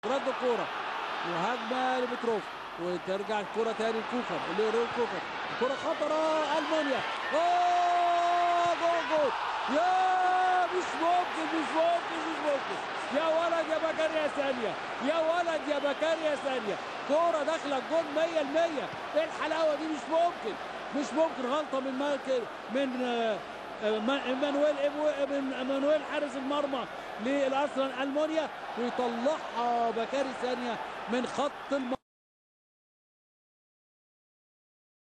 رد الكوره وهجمه لبتروف وترجع الكوره تاني لكوكر لريل كوكر الكوره خطره المانيا اوه جول جول يا مش ممكن مش ممكن مش ممكن يا ولد يا بكر يا ثانيه يا ولد يا بكر يا ثانيه كوره داخله الجول 100% ايه الحلاوه دي مش ممكن مش ممكن غلطه من مايكل من آه، آه، ما- ايمانويل إبو- من ايمانويل حارس المرمى للارسنال المانيا ويطلعها بكاري ثانيه من خط الم...